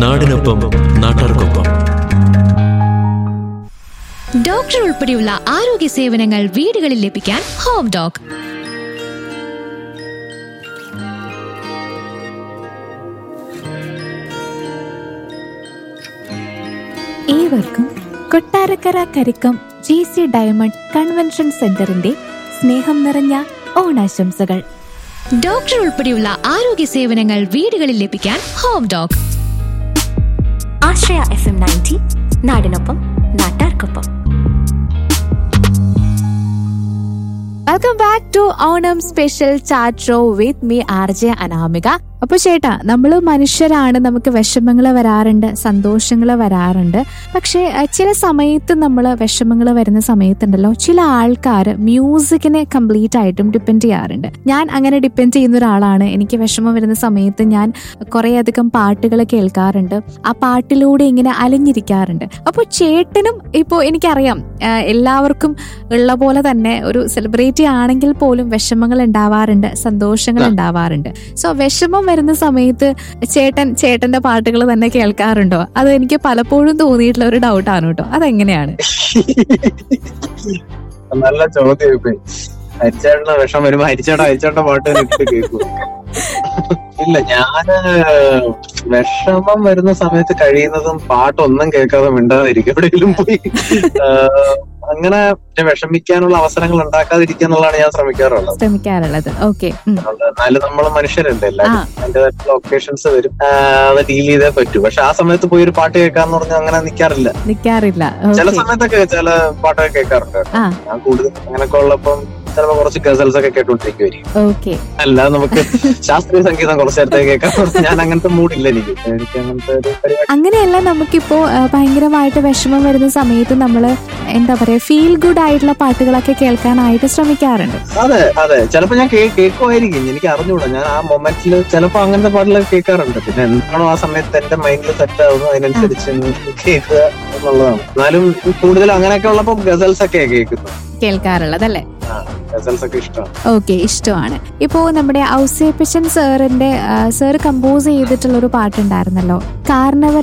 നാടിനൊപ്പം നാട്ടാർക്കൊപ്പം ഡോക്ടർ ഉൾപ്പെടെയുള്ള ആരോഗ്യ സേവനങ്ങൾ വീടുകളിൽ ലഭിക്കാൻ ഹോം ഡോക് ഏവർക്കും Kottarakkara Karikkam G C diamond convention സെന്ററിന്റെ സ്നേഹം നിറഞ്ഞ ഓണാശംസകൾ ഡോക്ടർ ഉൾപ്പെടെയുള്ള ആരോഗ്യ സേവനങ്ങൾ വീടുകളിൽ ലഭിക്കാൻ home doc Ashraya F M ninety നാടിനൊപ്പം നാട്ടാർക്കൊപ്പം welcome back to Onam special chat show with me R J Anamika അപ്പൊ ചേട്ടാ നമ്മൾ മനുഷ്യരാണ് നമുക്ക് വിഷമങ്ങൾ വരാറുണ്ട് സന്തോഷങ്ങൾ വരാറുണ്ട് പക്ഷേ അഹ് ചില സമയത്ത് നമ്മൾ വിഷമങ്ങൾ വരുന്ന സമയത്തുണ്ടല്ലോ ചില ആൾക്കാർ മ്യൂസിക്കിനെ കംപ്ലീറ്റ് ആയിട്ടും ഡിപ്പെൻഡ് ചെയ്യാറുണ്ട് ഞാൻ അങ്ങനെ ഡിപ്പെൻഡ് ചെയ്യുന്ന ഒരാളാണ് എനിക്ക് വിഷമം വരുന്ന സമയത്ത് ഞാൻ കുറേയധികം പാട്ടുകൾ കേൾക്കാറുണ്ട് ആ പാട്ടിലൂടെ ഇങ്ങനെ അലിഞ്ഞിരിക്കാറുണ്ട് അപ്പോൾ ചേട്ടനും ഇപ്പോൾ എനിക്കറിയാം ആഹ് എല്ലാവർക്കും ഉള്ള പോലെ തന്നെ ഒരു സെലിബ്രിറ്റി ആണെങ്കിൽ പോലും വിഷമങ്ങൾ ഉണ്ടാവാറുണ്ട് സന്തോഷങ്ങൾ ഉണ്ടാവാറുണ്ട് സോ വിഷമം വരുന്ന സമയത്ത് ചേട്ടൻ ചേട്ടന്റെ പാട്ടുകൾ തന്നെ കേൾക്കാറുണ്ടോ അത് എനിക്ക് പലപ്പോഴും തോന്നിയിട്ടുള്ള ഒരു ഡൗട്ടാണ് കേട്ടോ അതെങ്ങനെയാണ് നല്ല ചോദ്യം ഇപ്പൊ ഹരിച്ചേട്ടന് വിഷം വരുമ്പോ ഹരിച്ചേട്ട ഹരിച്ചേട്ട പാട്ട് തന്നെ ഇട്ട് കേൾക്കും ഇല്ല ഞാന് വിഷമം വരുന്ന സമയത്ത് കഴിയുന്നതും പാട്ടൊന്നും കേൾക്കാതെ മിണ്ടാതിരിക്കും എവിടെയെങ്കിലും പോയി ആ, അങ്ങനെ വിഷമിക്കാനുള്ള അവസരങ്ങൾ ഉണ്ടാക്കാതിരിക്കുക എന്നുള്ളതാണ് ഞാൻ ശ്രമിക്കാറുള്ളത് ശ്രമിക്കാറുള്ളത് ഓക്കെ അതുകൊണ്ട് എന്നാലും നമ്മൾ മനുഷ്യരല്ലേ എല്ലാവരും ആ. അതിന്റേതായിട്ടുള്ള ഒക്കേഷൻസ് വരും ആ, അത് ഡീൽ ചെയ്തേ പറ്റൂ പക്ഷെ ആ സമയത്ത് പോയി ഒരു പാട്ട് കേൾക്കാന്ന് പറഞ്ഞാൽ അങ്ങനെ നിൽക്കാറില്ല നിക്കാറില്ല ചില ഓക്കെ സമയത്തൊക്കെ ചില പാട്ടൊക്കെ കേൾക്കാറുണ്ട് ആ. ഞാൻ കൂടുതൽ അങ്ങനെയൊക്കെ ഉള്ളപ്പം ചിലപ്പോ കുറച്ച് ഗസൽസ് ഒക്കെ കേട്ടോണ്ടിരിക്കുമായിരിക്കും ഓക്കെ അല്ല നമുക്ക് ശാസ്ത്രീയ സംഗീതം കുറച്ച് നേരത്തേക്ക് കേൾക്കാം ഞാൻ അങ്ങനത്തെ മൂഡില്ല എനിക്ക് എനിക്ക് അങ്ങനത്തെ ഒരു പരിപാടി അങ്ങനെയല്ല നമുക്കിപ്പോ ആ, ഭയങ്കരമായിട്ട് വിഷമം വരുന്ന സമയത്ത് നമ്മൾ എന്താ പറയാ ഫീൽ ഗുഡ് ആയിട്ടുള്ള പാട്ടുകളൊക്കെ കേൾക്കാനായിട്ട് ശ്രമിക്കാറുണ്ട് അതെ അതെ ചിലപ്പോ ഞാൻ കേ- കേൾക്കുമായിരിക്കും എനിക്ക് അറിഞ്ഞൂടാ ഞാൻ ആ മൊമെന്റിൽ ചിലപ്പോ അങ്ങനത്തെ പാട്ടുകളൊക്കെ കേൾക്കാറുണ്ട് പിന്നെ എന്താണോ ആ സമയത്ത് എന്റെ മൈൻഡിൽ സെറ്റ് ആവുന്നു അതിനനുസരിച്ച് അങ്ങ് കേൾക്കുക എന്നുള്ളതാണ് എന്നാലും കൂടുതൽ അങ്ങനെയൊക്കെ ഉള്ളപ്പോ ഗസൽസ് ഒക്കെ കേൾക്കുന്നു കേൾക്കാറുള്ളത് അല്ലേ ഗസൽസ് ഒക്കെ ഇഷ്ടമാണ് ഓക്കെ ഇഷ്ടമാണ് ഇപ്പോ നമ്മുടെ ഔസേപ്പച്ചൻ സാറിന്റെ സാർ കമ്പോസ് ചെയ്തിട്ടുള്ള ഒരു പാട്ടുണ്ടായിരുന്നല്ലോ കാർണവർ